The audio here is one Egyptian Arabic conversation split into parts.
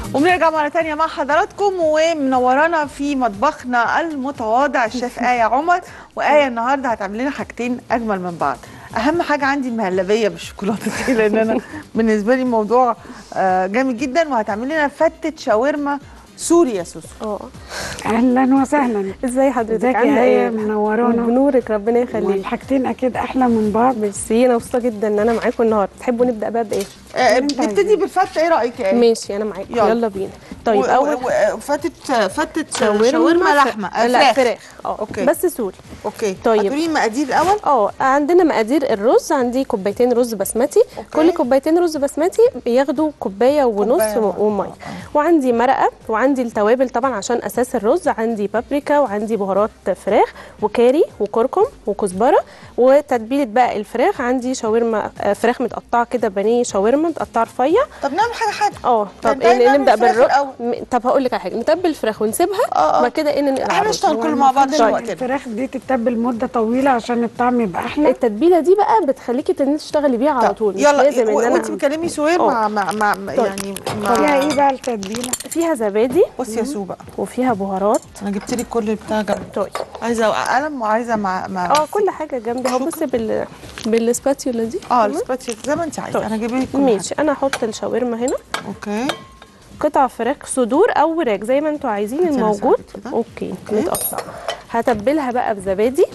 وبنرجع مرة تانية مع حضراتكم ومنورانا في مطبخنا المتواضع الشيف آية عمر وآية النهاردة هتعمل لنا حاجتين أجمل من بعض أهم حاجة عندي المهلبية بالشوكولاتة دي لأن أنا بالنسبة لي موضوع آه، جامد جدا وهتعمل لنا فتة شاورما سوري يا سوسو اه اهلا وسهلا ازاي حضرتك ازيك عامله يا ايه ايه منورانا بنورك ربنا يخليك والحاجتين اكيد احلى من بعض ميرسي انا مبسوطه جدا ان انا معاكم النهارده تحبوا نبدا بقى بايه آه، انت نبتدي عايزاه. بالفتة إيه رأيك يا آية؟ ماشي انا معاكم يلا. يلا, بينا طيب و- اول و- و- فتة فتة شاورما ف- لحمة آه، لا فراخ فراخ اه أوكي. بس سوري أوكي طيب. هتقولي لي المقادير الأول اه عندنا مقادير الرز عندي كوبايتين رز بسمتي أوكي. كل كوبايتين رز بسمتي بياخدوا كوبايه ونص كوباية و- وميه وعندي مرقه وعندي التوابل طبعا عشان اساس الرز عندي بابريكا وعندي بهارات فراخ وكاري وكركم وكزبره وتتبيله بقى الفراخ عندي شاورما آه، فراخ متقطعه كده بانيه شاورما متقطعه رفيع طب نعمل حاجة حاجة اه طب طب تعالي إيه نعمل نبدا الفراخ بالرز الأول. م- طب هقول لك على حاجه نتبل الفراخ ونسيبها آه، آه. وبعد كده ايه ننقل على احنا الرز. نشتغل كله مع بعض عشان طيب وقتنا الفراخ دي تتبل مده طويله عشان الطعم يبقى احلى التتبيله دي بقى بتخليكي تن- تشتغلي بيها على طب طول مش يلا لازم و- ان وانت انا بتكلمي سهير آه. مع مع, مع طيب. يعني فيها مع ايه بقى التتبيله فيها زبادي بصي يا سو بقى وفيها بهارات انا جبت لك كل بتاع جنب طيب عايزه قلم وعايزه مع مع اه كل حاجه جنبي اهو بصي بال بالسباتيولا دي اه تمام؟ السباتشي زي ما انت عايزه طيب. انا جايبه لك كل ماشي انا هحط الشاورما هنا حاجة. اوكي قطع فراخ صدور او وراك زي ما انتوا عايزين هاتي أنا الموجود ساعدك كده. اوكي أوكي. متقطع هتبلها بقى بزبادي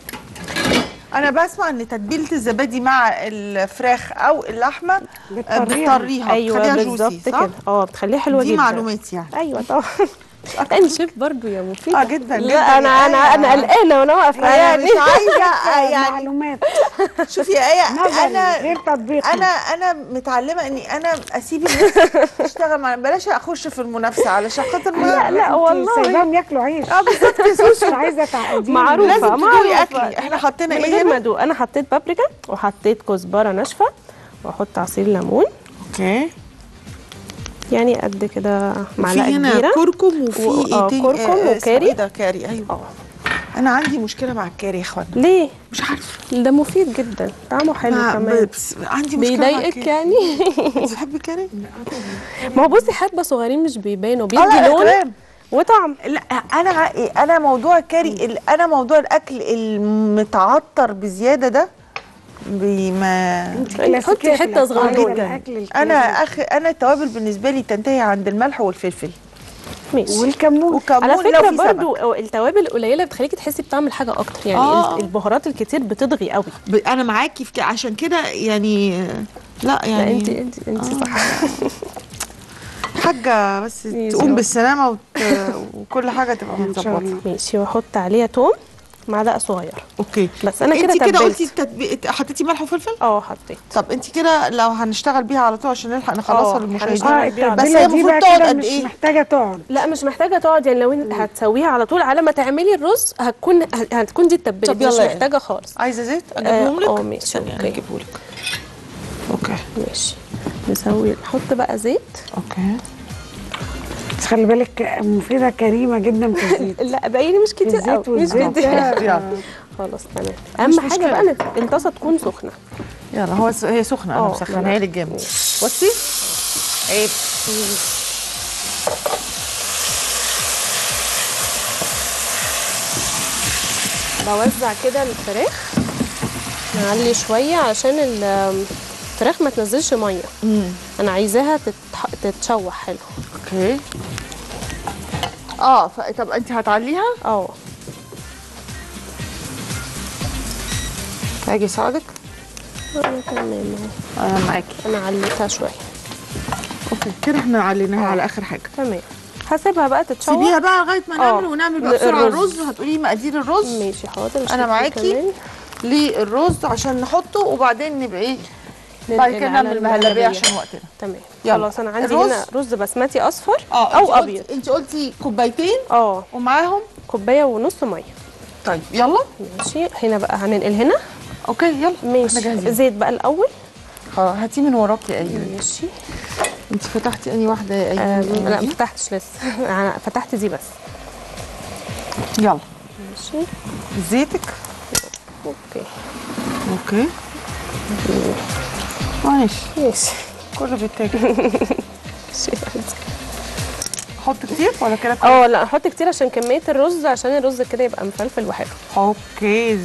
انا بسمع ان تتبيله الزبادي مع الفراخ او اللحمه آه، بتطريها. بتطريها ايوه بتخليها بالظبط جوسي صح كده اه بتخليها حلوه دي جدا معلومات يعني ايوه طبعا انت شيف برضو يا مفيد اه جدا جدا لا انا انا انا قلقانه وانا واقفه انا يعني مش عايزه يعني معلومات شوفي يا ايه نظري انا غير تطبيق انا انا متعلمه اني انا اسيب الناس تشتغل مع بلاش اخش في المنافسه علشان خاطر ما لا لا والله سايباهم ياكلوا عيش اه بالظبط يا سوسو مش عايزه تعقدين معروفة. لازم تدوقي معروفة. اكلي احنا حطينا من ايه غير ما هنا ادوق انا حطيت بابريكا وحطيت كزبره ناشفه واحط عصير ليمون اوكي يعني قد كده في معلقه هنا كبيره كركم وفي و- ايه آه، تاني؟ كركم آه، اسمه وكاري. ايه ده كاري ايوه اه انا عندي مشكله مع الكاري يا اخوانا ليه مش عارفه ده مفيد جدا طعمه حلو ما- كمان بس عندي مشكله مع بيضايقك الكاري يعني انت بتحبي الكاري؟ ما هو بصي حبه صغيرين مش بيبانوا اه لا بيدي لا لون تمام. وطعم لا انا ع- انا موضوع الكاري ال- انا موضوع الاكل المتعطر بزياده ده بي ما حطي حتة صغنونة. الاكل انا اخ انا التوابل بالنسبه لي تنتهي عند الملح والفلفل ماشي والكمون وكمون على لو فكره في برضو سمك التوابل القليله بتخليكي تحسي بطعم الحاجه اكتر يعني آه. ال- البهارات الكتير بتضغي قوي ب- انا معاكي في كده عشان كده يعني لا لا يعني انت انت انت صح حاجه بس ماشي. تقوم بالسلامه وت... وكل حاجه تبقى إن شاء متظبطه الله. ماشي واحط عليها توم معلقه صغيره اوكي بس انا كده انت كده تبلت. قلتي التتبي... حطيتي ملح وفلفل اه حطيت طب انت كده لو هنشتغل بيها على طول عشان نلحق نخلصها اه، للمشاهدين اه هنشتغل بس التتبيله هي دي المفروض بقى تقعد كده قد مش ايه؟ محتاجه تقعد لا مش محتاجه تقعد يعني لو انت هتسويها على طول على ما تعملي الرز هتكون هتكون دي اتبلت طب مش يلا يا محتاجه خالص عايزه زيت اه اجيبهم لك اه، ماشي ثانية، انا اوكي اجيبه لك اوكي ماشي نسوي نحط بقى زيت اوكي بس خلي بالك مفيده كريمه جدا في الزيت لا باقي مش كتير قوي الزيت مش والزيت كتير ده يلا. خلاص تمام اهم حاجه مشكلة. بقى ان الطاسه تكون سخنه يلا هو س- هي سخنه انا اه، مسخناها لك جامد بصي عيب بوزع كده الفراخ نعلي شويه عشان ال- الفراخ ما تنزلش ميه انا عايزاها تتح... تتشوح حلو اوكي اه ف... طب انت هتعليها اه هاجي اساعدك انا تمام اهو انا معاكي انا عليتها شويه اوكي كده احنا عليناها على اخر حاجه تمام هسيبها بقى تتشوح سيبيها بقى لغايه ما نعمل اه. ونعمل بقى بسرعه الرز. الرز هتقولي لي مقادير الرز ماشي حاضر انا أشوف معاكي كمان. للرز عشان نحطه وبعدين نبقى ايه بعد ننقل كده على نعمل المهلبيه عشان وقتنا تمام يلا. خلاص انا عندي الرز. هنا رز بسمتي اصفر اه او ابيض انت قلتي كوبايتين اه ومعاهم كوبايه ونص ميه طيب يلا ماشي هنا بقى هننقل هنا اوكي يلا احنا ماشي جاهزين زيت بقى الاول خلاص هاتي من وراكي يا ايوه ماشي انت فتحتي اني واحده يا آم، ايوه لا ما فتحتش لسه انا فتحت دي بس يلا ماشي زيتك اوكي اوكي ماشي ماشي كله بيتاكل ماشي احط كتير ولا كده كويس؟ اه لا احط كتير عشان كميه الرز عشان الرز كده يبقى مفلفل وحلو اوكي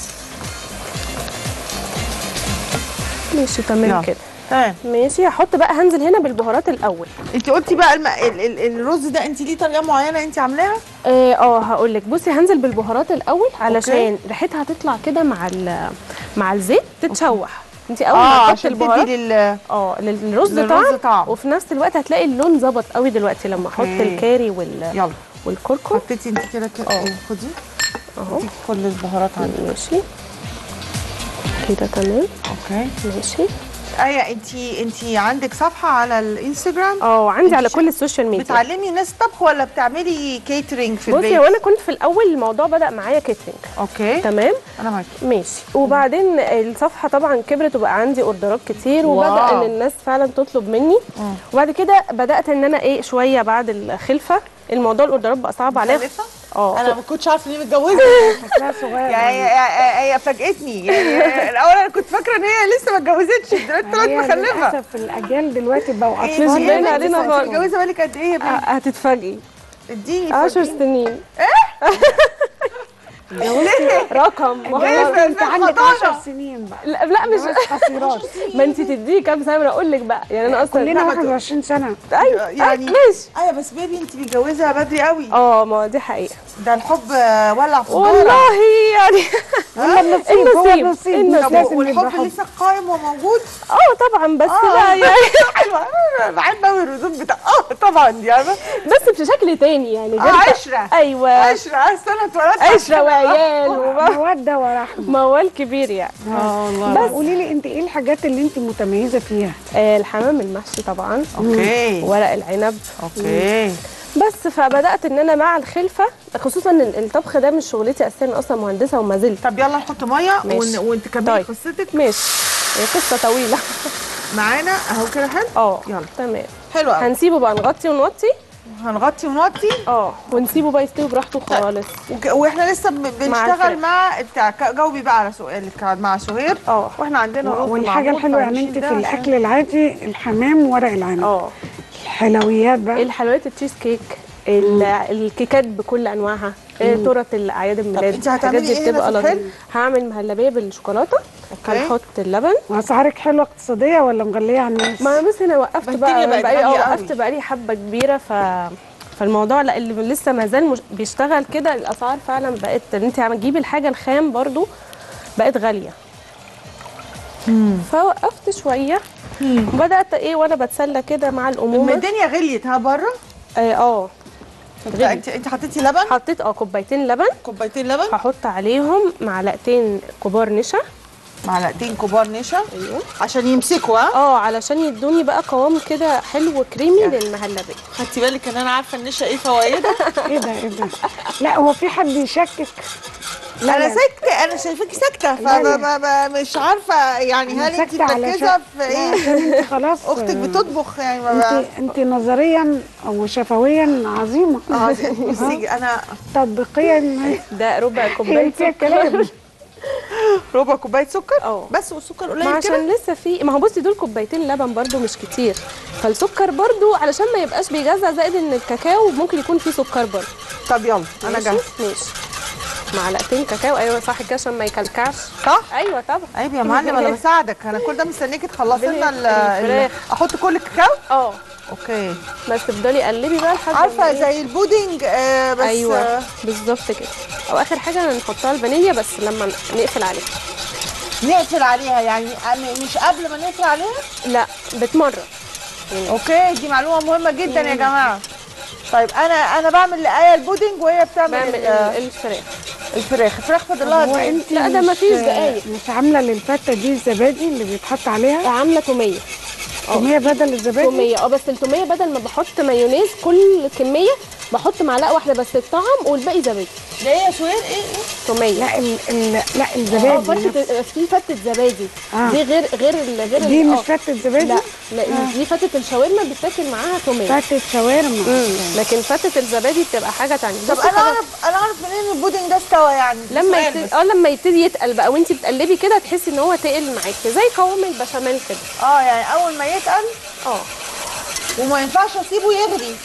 ماشي تمام يلا. كده تمام ماشي هحط بقى هنزل هنا بالبهارات الاول انت قلتي بقى الم... ال... ال... الرز ده انت ليه طريقه معينه انت عاملاها اه آه، هقول لك بصي هنزل بالبهارات الاول علشان ريحتها تطلع كده مع ال- مع الزيت تتشوح انت اول ما اه تحطي عشان البهارات تدي لل اه للرز للرز طعم طعم. وفي نفس الوقت هتلاقي اللون ظبط قوي دلوقتي لما احط اوكي. الكاري وال... يلا والكركم حطيتي انت كده كده اه. ايه، خدي اهو حطي كل البهارات عندك ماشي كده تمام اوكي ماشي ايه انت انت عندك صفحه على الانستجرام اه عندي على انت كل السوشيال ميديا بتعلمي الناس طبخ ولا بتعملي كيترينج في البيت بصي هو انا كنت في الاول الموضوع بدا معايا كيترينج اوكي تمام انا معاكي ماشي وبعدين الصفحه طبعا كبرت وبقى عندي اوردرات كتير وبدا واو. ان الناس فعلا تطلب مني مم. وبعد كده بدات ان انا ايه شويه بعد الخلفه الموضوع الاوردرات بقى صعب عليا مخلفة؟ اه انا ما كنتش عارفه اني متجوزه شكلها صغير يعني هي- هي فاجئتني يعني الاول انا كنت فاكره ان هي لسه ما اتجوزتش دلوقتي طلعت هي مخلفه للاسف الاجيال دلوقتي بقوا إيه، اطفال انت باين إيه علينا انت خالص. متجوزه بالك قد ايه يا بنتي؟ هتتفاجئي اديني 10 فرجيني. سنين ليه؟ رقم إيه محترم. في انت عندك 2011 10 سنين بقى لا, لا مش جواز قصيرات ما انت تديني كام سنه اقول لك بقى يعني انا اصلا كلنا 21 سنه ايوه يعني- يعني ماشي ايوه بس بيبي انت متجوزه بدري قوي اه ما دي حقيقه ده الحب آه، ولع في الدورة. والله يعني ولا النصيب هو النصيب. النصيب النصيب. مش طب لازم يبقى والحب حب لسه قائم وموجود اه طبعا بس آه. لا يعني حلوه أنا بحب قوي الردود بتاع اه طبعا دي عارفه بس بشكل تاني يعني اه غير عشره ايوه عشره اصل انا اتولدت عشره وعيال وبقى موده ورحمه موال كبير يعني اه والله بس قولي لي انت ايه الحاجات اللي انت متميزه فيها آه الحمام المحشي طبعا اوكي ورق العنب اوكي بس فبدات ان انا مع الخلفه خصوصا ان الطبخ ده مش شغلتي اساسا أنا اصلا مهندسه وما زلت طب يلا نحط ميه ماشي. ون... وانت كملي طيب. قصتك ماشي هي قصه طويله معانا اهو كده حلو اه يلا. تمام حلو قوي هنسيبه بقى نغطي ونوطي هنغطي ونوطي اه ونسيبه بقى يستوي براحته خالص وك... واحنا لسه ب... بنشتغل الفراخ. مع بتاع ك- جاوبي بقى على سؤالك مع سهير اه واحنا عندنا رز والحاجه معمول، الحلوه يعني فهنشيل انت ده في عشان- الاكل العادي الحمام ورق العنب اه الحلويات بقى الحلويات التشيز كيك ال- الكيكات بكل انواعها آه، تورت الاعياد الميلاد انت هتعملي الحاجات ايه دي هنا بتبقى في الحلو؟ لطيفه هعمل مهلبيه بالشوكولاته اوكي. هنحط اللبن واسعارك حلوه اقتصاديه ولا مغليه على الناس ما بس انا وقفت بس بقى الدنيا بقت بقى غالية اه قوي. وقفت بقى لي حبه كبيره ف فالموضوع لا اللي لسه ما زال مش... بيشتغل كده الاسعار فعلا بقت ان انت عم تجيبي الحاجه الخام برضو بقت غاليه فوقفت شويه وبدات ايه وانا بتسلى كده مع ما الامومه الدنيا غليت ها بره اه اه انت انت حطيتي لبن حطيت اه كوبايتين لبن كوبايتين لبن هحط عليهم معلقتين كبار نشا معلقتين كبار نشا ايوه عشان يمسكوا ها اه علشان يدوني بقى قوام كده حلو كريمي للمهلبيه خدتي بالك ان انا عارفه النشا ايه فوائدها ايه ده ايه ده لا هو في حد يشكك لا انا لا. ساكته انا شايفاكي ساكته لا. فمش عارفه يعني هل انت ساكتة علشان- مركزه في لا، ايه عشان انت خلاص اختك بتطبخ يعني ما انت بقى. انت نظريا او شفويا عظيمه اه بصي انا تطبيقيا ده ربع هي كوبايه فيها سكر كلام ربع كوبايه سكر اه. بس والسكر ما قليل كده عشان لسه في ما هو بصي دول كوبايتين لبن برضو مش كتير فالسكر برضو علشان ما يبقاش بيجزع زائد ان الكاكاو ممكن يكون فيه سكر برضو طب يلا انا ماشي؟ جاهزه ماشي معلقتين كاكاو ايوه صح كده عشان ما يكلكعش صح ايوه طبعا عيب يا معلم انا بساعدك انا كل ده مستنيكي تخلصي لنا ال- ال- الفراخ. احط كل الكاكاو اه اوكي بس تفضلي قلبي بقى لحد ما عارفه إيه؟ زي البودنج آه بس ايوه آه بالظبط كده او اخر حاجه نحطها الفانيليا بس لما نقفل عليها نقفل عليها يعني أم- مش قبل ما نقفل عليها لا بتمرن اوكي دي معلومه مهمه جدا يا جماعه طيب انا انا بعمل لآية البودنج وهي بتعمل بعمل ال- ال- الفراخ الفراخ الفراخ فاضل لها هو قد إيه؟ انت لا، ده مش- مفيش دقايق. مش عامله للفته دي الزبادي اللي بيتحط عليها عامله توميه توميه بدل الزبادي توميه اه بس التوميه بدل ما بحط مايونيز كل كميه بحط معلقه واحده بس الطعم والباقي زبادي ده ايه يا سهير ايه ايه توميه لا ال ال لا اه الزبادي فتة نفسه. بس في فتة زبادي آه. دي غير غير ال- غير ال- دي مش آه. فتة زبادي لا لا دي فتة الشاورما بتاكل معاها توميه فتة شاورما مم. لكن فتة الزبادي بتبقى حاجه تانية طب بس انا خلاص. اعرف انا اعرف منين البودنج ده استوى يعني لما سؤال يبتدي بس. اه لما يبتدي يتقل بقى وانت بتقلبي كده تحسي ان هو تقل معاكي زي قوام البشاميل كده اه يعني اول ما يتقل اه وما ينفعش اسيبه يغلي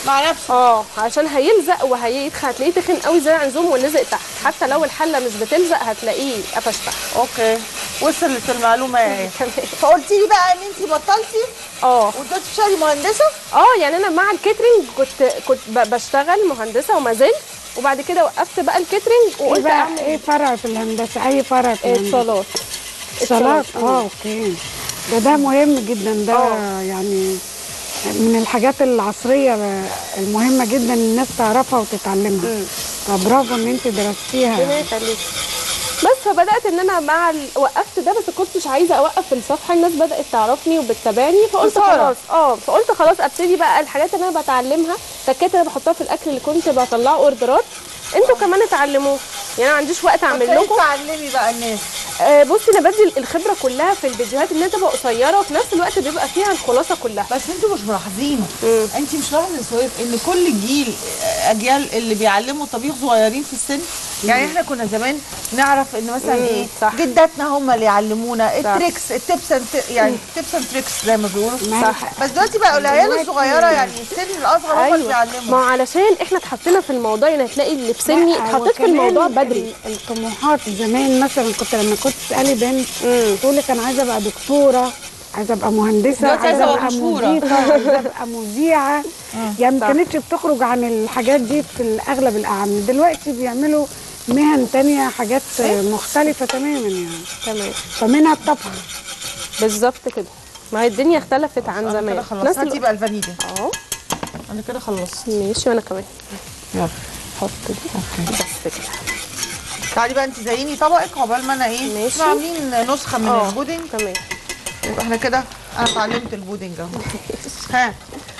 مع نفسه اه عشان هيلزق وهيدخل هتلاقيه تخن قوي زي عن زوم ونزق تحت حتى لو الحله مش بتلزق هتلاقيه قفش تحت اوكي وصلت المعلومه يا ايه تمام. فقلتي لي بقى ان انت بطلتي اه ودلوقتي بتشتغلي مهندسه اه يعني انا مع الكاترينج كنت كنت ب- بشتغل مهندسه وما زلت وبعد كده وقفت بقى الكاترينج ايه وقلت بقى اعمل ايه فرع في الهندسه اي فرع في الهندسه اتصالات اتصالات اتصالات. اه اوكي ده ده مهم جدا ده آه. يعني من الحاجات العصريه المهمه جدا الناس تعرفها وتتعلمها فبرافو ان انت ربنا درستيها يخليك بس فبدات ان انا مع ال... وقفت ده بس كنتش عايزه اوقف الصفحه الناس بدات تعرفني وبتتابعني فقلت خسارة. خلاص اه فقلت خلاص ابتدي بقى الحاجات اللي انا بتعلمها تكات اللي بحطها في الاكل اللي كنت بطلعه اوردرات انتوا كمان اتعلموه يعني انا ما عنديش وقت اعمل ابتديتي لكم تعلمي بقى الناس آه بصي انا بدي الخبره كلها في الفيديوهات انها تبقى قصيره وفي نفس الوقت بيبقى فيها الخلاصه كلها بس انتوا مش ملاحظين مم. انت مش ملاحظه يا سويف ان كل جيل اجيال اللي بيعلموا طبيخ صغيرين في السن يعني احنا كنا زمان نعرف ان مثلا مم، ايه صح. جداتنا هم اللي يعلمونا صح. التريكس التبس and- يعني التبس اند تريكس زي ما بيقولوا ما هي- صح. بس دلوقتي بقى العيال دلوقتي- الصغيره يعني السن الاصغر هم اللي ايوه ما بيعلموا هو علشان احنا اتحطينا في الموضوع يعني هتلاقي اللي في سني لا، اتحطيت في وكمان الموضوع بدري ال- الطموحات زمان مثلا كنت لما كنت تسالي بنت مم. تقول لك انا عايزه ابقى دكتوره عايزه ابقى مهندسه دلوقتي عايزة عايزه أبقى ابقى مشهورة. مضيفه عايزه ابقى مذيعه يعني ما صح. كانتش بتخرج عن الحاجات دي في اغلب الاعمال دلوقتي بيعملوا مهن تانية حاجات مختلفة تماما يعني تمام فمنها الطبخ بالظبط كده ما هي الدنيا اختلفت عن انا زمان كده في خلصت نفس هاتي الوقت- بقى الفانيليا اه انا كده خلصت ماشي وانا كمان يلا حط دي اوكي بس كده تعالي بقى انت زيني طبقك عقبال ما انا ايه ماشي. احنا عاملين نسخه من اه البودنج تمام يبقى احنا كده انا اتعلمت البودنج اهو ها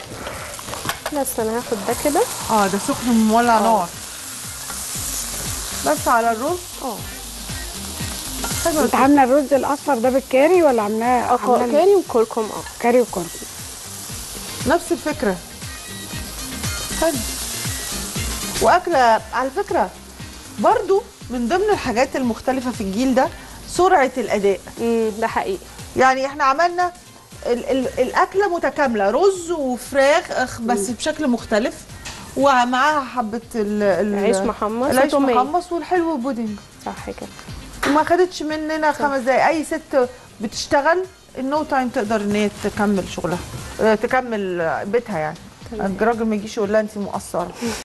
بس انا هاخد ده كده اه ده سخن مولع نار بس على الرز اه انت عامله الرز الاصفر ده بالكاري ولا عاملاه اه عاملاه كاري وكركم اه كاري وكركم نفس الفكره حلو واكله على فكره برضو من ضمن الحاجات المختلفه في الجيل ده سرعه الاداء امم ده حقيقي يعني احنا عملنا ال ال الاكله متكامله رز وفراخ أخ- بس بشكل مختلف ومعاها حبه ال ال عيش محمص العيش وتومية. محمص والحلو بودنج صح كده وما خدتش مننا خمس دقايق اي ست بتشتغل النو تايم تقدر ان هي تكمل شغلها آه، تكمل آه، بيتها يعني الراجل ما يجيش يقول لها انت مقصره